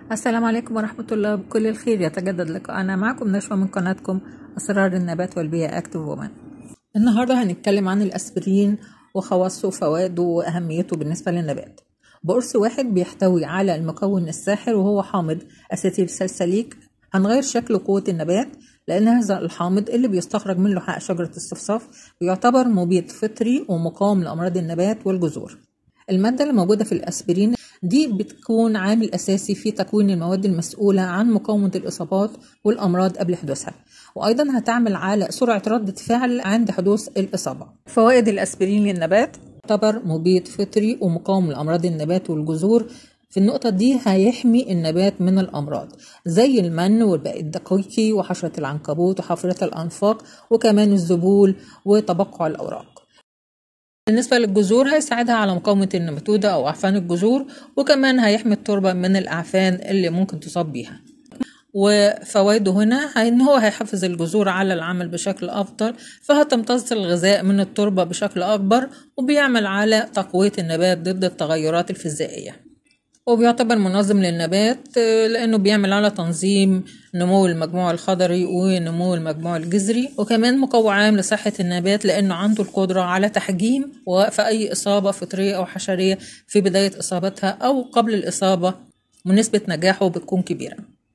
السلام عليكم ورحمة الله بكل الخير يتجدد لقاءنا معكم نشوى من قناتكم أسرار النبات والبيئة أكتف وومن النهاردة هنتكلم عن الأسبرين وخواصه وفوائده وأهميته بالنسبة للنبات بقرص واحد بيحتوي على المكون الساحر وهو حامض أسيتيل سلسليك هنغير شكل قوة النبات لأن هذا الحامض اللي بيستخرج من لحاء شجرة الصفصاف بيعتبر مبيد فطري ومقاوم لأمراض النبات والجذور المادة اللي موجودة في الأسبرين دي بتكون عامل أساسي في تكوين المواد المسؤولة عن مقاومة الإصابات والأمراض قبل حدوثها وأيضا هتعمل على سرعة ردة فعل عند حدوث الإصابة فوائد الأسبرين للنبات تعتبر مبيد فطري ومقاوم لأمراض النبات والجذور في النقطة دي هيحمي النبات من الأمراض زي المن والباقي الدقيقي وحشرة العنكبوت وحفرة الأنفاق وكمان الذبول وتبقع الأوراق بالنسبة للجذور هيساعدها على مقاومة النماتودة أو أعفان الجذور وكمان هيحمي التربة من الأعفان اللي ممكن تصاب بيها وفوائده هنا ان هو هيحفز الجذور على العمل بشكل افضل فهتمتص الغذاء من التربه بشكل اكبر وبيعمل على تقويه النبات ضد التغيرات الفيزيائيه وبيعتبر منظم للنبات لأنه بيعمل على تنظيم نمو المجموع الخضري ونمو المجموع الجذري وكمان مقوى عام لصحة النبات لأنه عنده القدرة على تحجيم ووقف أي إصابة فطرية أو حشرية في بداية إصابتها أو قبل الإصابة ونسبة نجاحه بتكون كبيرة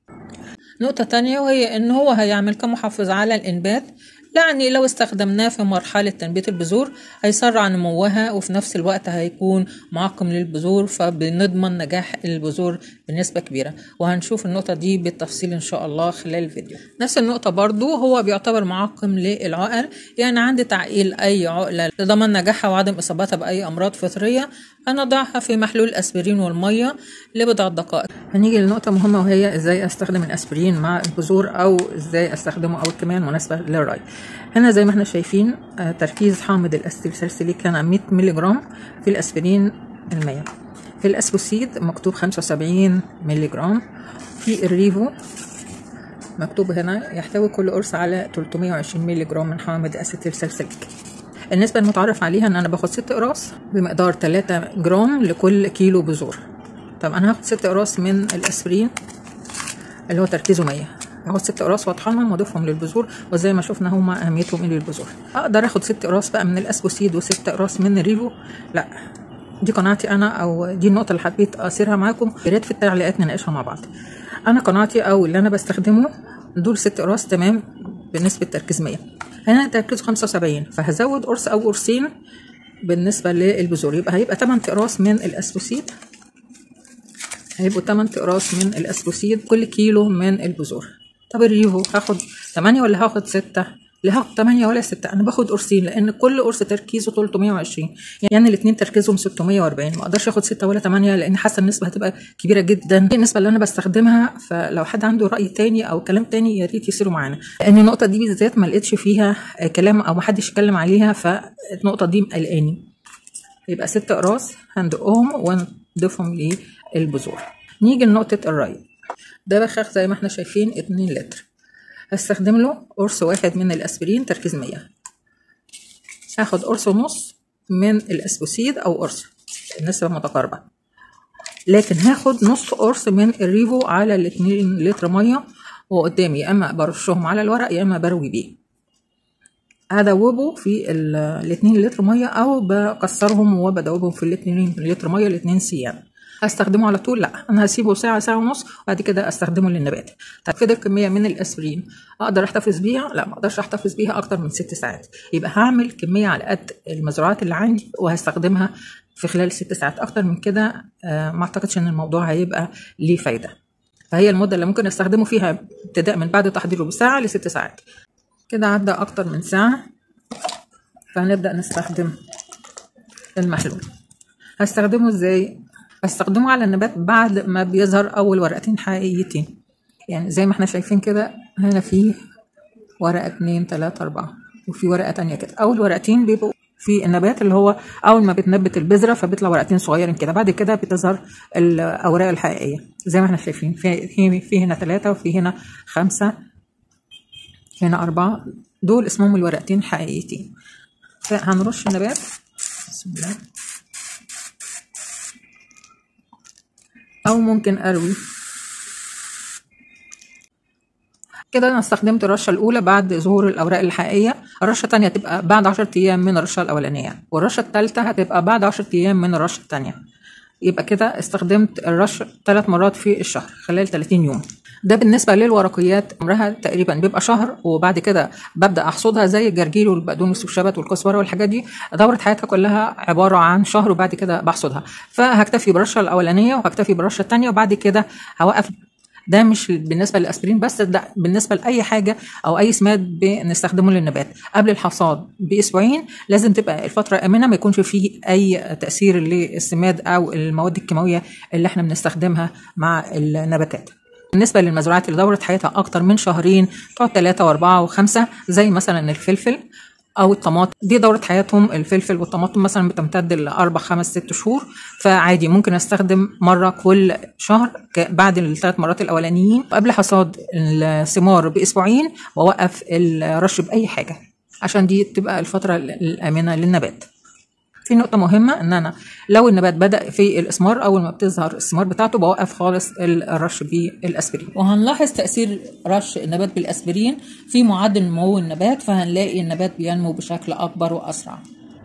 نقطة تانية وهي إن هو هيعمل كمحفز على الإنبات يعني لو استخدمناه في مرحلة تنبيت البذور هيسرع نموها وفي نفس الوقت هيكون معقم للبذور فبنضمن نجاح البذور بنسبة كبيرة وهنشوف النقطة دي بالتفصيل إن شاء الله خلال الفيديو نفس النقطة برضو هو بيعتبر معقم للعقل يعني عند تعقيل أي عقلة لضمان نجاحها وعدم إصابتها بأي أمراض فطرية هنضعها في محلول الأسبرين والمية لبضع دقائق هنيجي لنقطة مهمة وهي ازاي استخدم الأسبرين مع البذور أو ازاي استخدمه أو كمان مناسبة للري هنا زي ما احنا شايفين تركيز حامض الأستيلسلسليك كان 100 مللي جرام في الأسبرين المية في الأسبوسيد مكتوب 75 مللي جرام في الريفو مكتوب هنا يحتوي كل قرص على 320 مللي جرام من حامض أسيتيلسلسليك النسبة المتعارف عليها ان انا باخد ست اقراص بمقدار 3 جرام لكل كيلو بذور طب انا هاخد ست اقراص من الاسبرين اللي هو تركيزه 100 هاخد ست اقراص واطحنهم واضيفهم للبذور وزي ما شفنا هما اهميتهم ايه للبذور اقدر اخد ست اقراص بقى من الاسبوسيد وست اقراص من الريفو لا دي قناعتي انا او دي النقطه اللي حبيت اسيرها معاكم يا ريت في التعليقات نناقشها مع بعض انا قناعتي او اللي انا بستخدمه دول ست اقراص تمام بنسبه تركيز 100 هنا تركيزه 75 فهزود قرص او قرصين بالنسبه للبذور يبقى هيبقى 8 اقراص من الاسبوسيد هيبقوا 8 اقراص من الاسبوسيد كل كيلو من البذور طب الريفو هاخد 8 ولا هاخد 6 لا هاخد 8 ولا 6 انا باخد قرصين لان كل قرص تركيزه 320 يعني الاثنين تركيزهم 640 ما اقدرش اخد 6 ولا 8 لان حاسه النسبه هتبقى كبيره جدا النسبه اللي انا بستخدمها فلو حد عنده راي تاني او كلام تاني يا ريت يصيروا معانا لان النقطه دي بالذات ما لقيتش فيها كلام او ما حدش اتكلم عليها فالنقطه دي مقلقاني يبقى 6 اقراص هندقهم ونضيفهم للبذور نيجي لنقطه الري ده بخاخ زي ما احنا شايفين 2 لتر هستخدم له قرص واحد من الاسبرين تركيز 100 هاخد قرص ونص من الاسبوسيد او قرص النسبة متقاربة لكن هاخد نص قرص من الريفو على الاتنين لتر مية وقدامي يا اما برشهم على الورق يا اما بروي بيه هدوبه في الاتنين لتر مية او بكسرهم وبدوبهم في الاتنين لتر مية الاتنين سيام هستخدمه على طول لا انا هسيبه ساعه ساعه ونص وبعد كده استخدمه للنبات طب فضل كميه من الاسبرين اقدر احتفظ بيها لا ما اقدرش احتفظ بيها اكتر من ست ساعات يبقى هعمل كميه على قد المزروعات اللي عندي وهستخدمها في خلال ست ساعات اكتر من كده آه ما اعتقدش ان الموضوع هيبقى ليه فايده فهي المده اللي ممكن استخدمه فيها ابتداء من بعد تحضيره بساعه لست ساعات كده عدى اكتر من ساعه فهنبدا نستخدم المحلول هستخدمه ازاي بستخدمه على النبات بعد ما بيظهر اول ورقتين حقيقيتين يعني زي ما احنا شايفين كده هنا في ورقه اتنين تلاته اربعه وفي ورقه تانية كده اول ورقتين بيبقوا في النبات اللي هو اول ما بتنبت البذره فبيطلع ورقتين صغيرين كده بعد كده بتظهر الاوراق الحقيقيه زي ما احنا شايفين في في هنا ثلاثه وفي هنا خمسه هنا اربعه دول اسمهم الورقتين الحقيقيتين فهنرش النبات بسم الله او ممكن اروي كده انا استخدمت الرشه الاولى بعد ظهور الاوراق الحقيقيه الرشه الثانيه تبقى بعد 10 ايام من الرشه الاولانيه والرشه الثالثه هتبقى بعد 10 ايام من الرشه الثانيه يبقى كده استخدمت الرش ثلاث مرات في الشهر خلال 30 يوم ده بالنسبة للورقيات عمرها تقريبا بيبقى شهر وبعد كده ببدأ أحصدها زي الجرجير والبقدونس والشبت والكزبرة والحاجات دي دورة حياتها كلها عبارة عن شهر وبعد كده بحصدها فهكتفي بالرشة الأولانية وهكتفي بالرشة الثانية وبعد كده هوقف ده مش بالنسبه للاسبرين بس ده بالنسبه لاي حاجه او اي سماد بنستخدمه للنبات قبل الحصاد باسبوعين لازم تبقى الفتره امنه ما يكونش فيه اي تاثير للسماد او المواد الكيماويه اللي احنا بنستخدمها مع النباتات بالنسبه للمزروعات اللي دورت حياتها اكتر من شهرين تقعد ثلاثة واربعة وخمسة زي مثلا الفلفل او الطماطم دي دوره حياتهم الفلفل والطماطم مثلا بتمتد لاربع خمس ست شهور فعادي ممكن استخدم مره كل شهر بعد الثلاث مرات الاولانيين قبل حصاد الثمار باسبوعين واوقف الرش باي حاجه عشان دي تبقى الفتره الامنه للنبات في نقطة مهمة إن أنا لو النبات بدأ في الإثمار أول ما بتظهر الثمار بتاعته بوقف خالص الرش بالأسبرين وهنلاحظ تأثير رش النبات بالأسبرين في معدل نمو النبات فهنلاقي النبات بينمو بشكل أكبر وأسرع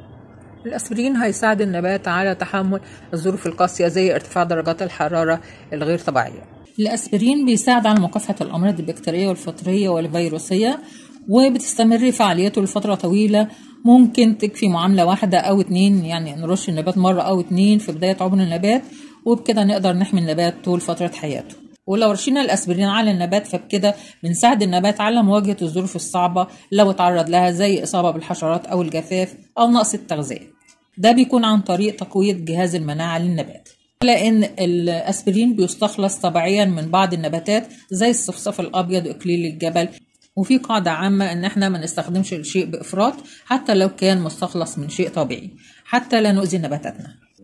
الأسبرين هيساعد النبات على تحمل الظروف القاسية زي ارتفاع درجات الحرارة الغير طبيعية الأسبرين بيساعد على مكافحة الأمراض البكتيرية والفطرية والفيروسية وبتستمر فعاليته لفترة طويلة ممكن تكفي معاملة واحدة أو اتنين يعني نرش النبات مرة أو اتنين في بداية عمر النبات وبكده نقدر نحمي النبات طول فترة حياته ولو رشينا الأسبرين على النبات فبكده بنساعد النبات على مواجهة الظروف الصعبة لو اتعرض لها زي إصابة بالحشرات أو الجفاف أو نقص التغذية ده بيكون عن طريق تقوية جهاز المناعة للنبات لأن الأسبرين بيستخلص طبيعيا من بعض النباتات زي الصفصف الأبيض وإكليل الجبل وفي قاعدة عامة إن إحنا ما نستخدمش الشيء بإفراط حتى لو كان مستخلص من شيء طبيعي حتى لا نؤذي نباتاتنا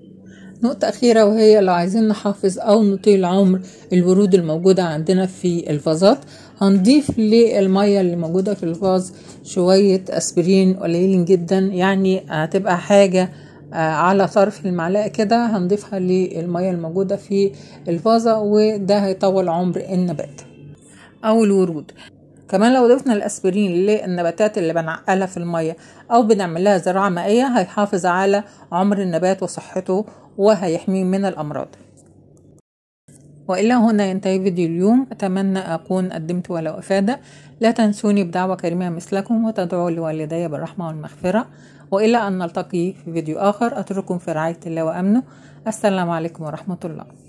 نقطة أخيرة وهي لو عايزين نحافظ أو نطيل عمر الورود الموجودة عندنا في الفازات هنضيف للمية اللي موجودة في الفاز شوية أسبرين قليلين جدا يعني هتبقى حاجة على طرف المعلقة كده هنضيفها للمية الموجودة في الفازة وده هيطول عمر النبات أو الورود كمان لو ضفنا الاسبرين للنباتات اللي بنعقلها في الميه او بنعمل لها زراعه مائيه هيحافظ على عمر النبات وصحته وهيحميه من الامراض والى هنا ينتهي فيديو اليوم اتمنى اكون قدمت ولو افاده لا تنسوني بدعوه كريمه مثلكم وتدعوا لوالدي بالرحمه والمغفره والى ان نلتقي في فيديو اخر اترككم في رعايه الله وامنه السلام عليكم ورحمه الله